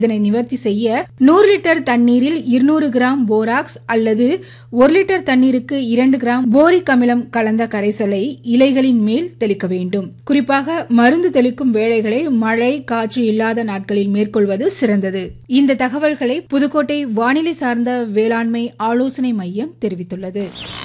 இதனை நிவர்த்தி செய்ய நூறு லிட்டர் தண்ணீரில் இருநூறு கிராம் போராக்ஸ் அல்லது ஒரு லிட்டர் தண்ணீருக்கு இரண்டு கிராம் போரிக் அமிலம் கலந்த கரைசலை இலைகளின் மேல் தெளிக்க வேண்டும் குறிப்பாக மருந்து தெளிக்கும் வேளைகளை மழை காற்று இல்லாத நாட்களில் மேற்கொள்வது சிறந்தது இந்த தகவல்களை புதுக்கோட்டை வானிலை சார்ந்த வேளாண்மை ஆலோசனை மையம் தெரிவித்துள்ளது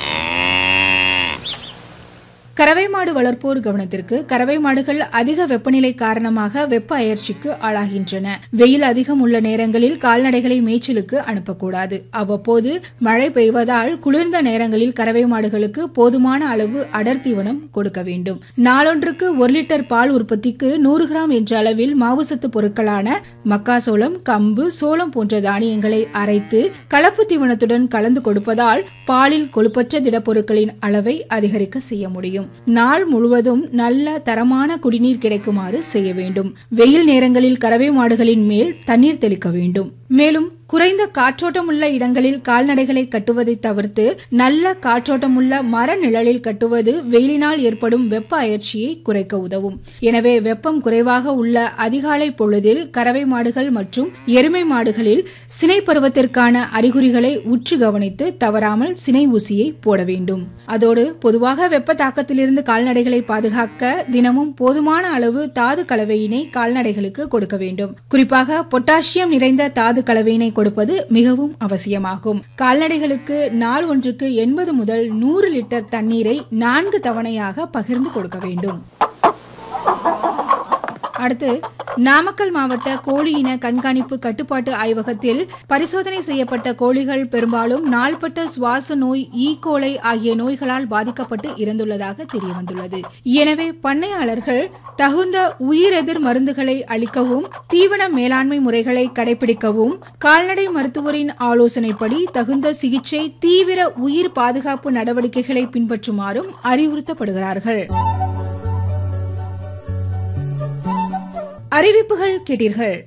கறவை மாடு வளர்ப்போர் கவனத்திற்கு கறவை மாடுகள் அதிக வெப்பநிலை காரணமாக வெப்ப அயற்சிக்கு ஆளாகின்றன வெயில் அதிகம் உள்ள நேரங்களில் கால்நடைகளை மேய்ச்சலுக்கு அனுப்பக்கூடாது அவ்வப்போது மழை பெய்வதால் குளிர்ந்த நேரங்களில் கறவை மாடுகளுக்கு போதுமான அளவு அடர் தீவனம் கொடுக்க வேண்டும் நாளொன்றுக்கு ஒரு லிட்டர் பால் உற்பத்திக்கு நூறு கிராம் என்ற அளவில் மாவுசத்து பொருட்களான மக்காசோளம் கம்பு சோளம் போன்ற தானியங்களை அரைத்து கலப்பு தீவனத்துடன் கலந்து கொடுப்பதால் பாலில் கொழுப்பற்ற திடப்பொருட்களின் அளவை அதிகரிக்க செய்ய முடியும் நாள் முழுவதும் நல்ல தரமான குடிநீர் கிடைக்குமாறு செய்ய வேண்டும் வெயில் நேரங்களில் கறவை மாடுகளின் மேல் தண்ணீர் தெளிக்க வேண்டும் மேலும் குறைந்த காற்றோட்டமுள்ள இடங்களில் கால்நடைகளை கட்டுவதை தவிர்த்து நல்ல காற்றோட்டமுள்ள மர நிழலில் கட்டுவது வெயிலினால் ஏற்படும் வெப்ப அயற்சியை குறைக்க உதவும் எனவே வெப்பம் குறைவாக உள்ள அதிகாலை பொழுதில் கறவை மாடுகள் மற்றும் எருமை மாடுகளில் சினை பருவத்திற்கான அறிகுறிகளை உற்று கவனித்து தவறாமல் சினை ஊசியை போட வேண்டும் அதோடு பொதுவாக வெப்ப தாக்கத்திலிருந்து கால்நடைகளை பாதுகாக்க தினமும் போதுமான அளவு தாது கலவையினை கால்நடைகளுக்கு கொடுக்க வேண்டும் குறிப்பாக பொட்டாசியம் நிறைந்த தாது கலவையினை கொடுப்பது மிகவும் அவசியமாகும் கால்நடைகளுக்கு நாள் ஒன்றுக்கு எண்பது முதல் நூறு லிட்டர் தண்ணீரை நான்கு தவணையாக பகிர்ந்து கொடுக்க வேண்டும் அடுத்து நாமக்கல் மாவட்ட கோழி இன கண்காணிப்பு கட்டுப்பாட்டு ஆய்வகத்தில் பரிசோதனை செய்யப்பட்ட கோழிகள் பெரும்பாலும் நாள்பட்ட சுவாச நோய் ஈ கோலை ஆகிய நோய்களால் பாதிக்கப்பட்டு இறந்துள்ளதாக தெரியவந்துள்ளது எனவே பண்ணையாளர்கள் தகுந்த உயிரெதிர் மருந்துகளை அளிக்கவும் தீவன மேலாண்மை முறைகளை கடைபிடிக்கவும் கால்நடை மருத்துவரின் ஆலோசனைப்படி தகுந்த சிகிச்சை தீவிர உயிர் பாதுகாப்பு நடவடிக்கைகளை பின்பற்றுமாறும் அறிவுறுத்தப்படுகிறார்கள் அறிவிப்புகள் கேட்டீர்கள்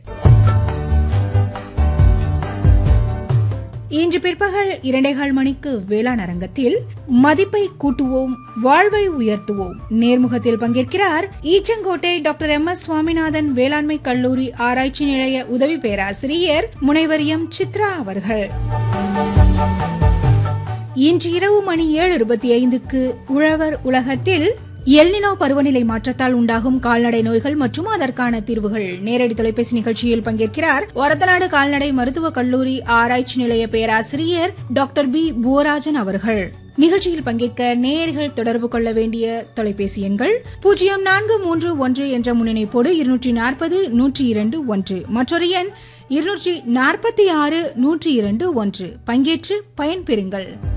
இன்று பிற்பகல் இரண்டேகால் மணிக்கு வேளாண் அரங்கத்தில் மதிப்பை கூட்டுவோம் வாழ்வை உயர்த்துவோம் நேர்முகத்தில் பங்கேற்கிறார் Eachangottai doctor M S Swaminathan வேளாண்மை கல்லூரி ஆராய்ச்சி நிலைய உதவி பேராசிரியர் முனைவர் எம் சித்ரா அவர்கள் இன்று இரவு மணி ஏழு இருபத்தி ஐந்துக்கு உழவர் உலகத்தில் எல்னினோ பருவநிலை மாற்றத்தால் உண்டாகும் கால்நடை நோய்கள் மற்றும் அதற்கான தீர்வுகள் நேரடி தொலைபேசி நிகழ்ச்சியில் பங்கேற்கிறார் ஒரத்தநாடு கால்நடை மருத்துவக் கல்லூரி ஆராய்ச்சி நிலைய பேராசிரியர் டாக்டர் பி புவராஜன் அவர்கள் நிகழ்ச்சியில் பங்கேற்க நேயர்கள் தொடர்பு கொள்ள வேண்டிய தொலைபேசி எண்கள் பூஜ்ஜியம் நான்கு மூன்று ஒன்று என்ற முன்னிணைப்போடு இருநூற்றி நாற்பது நூற்றி இரண்டு ஒன்று மற்றொரு எண் இருநூற்றி நாற்பத்தி ஆறு நூற்றி இரண்டு ஒன்று பங்கேற்று பயன்பெறுங்கள்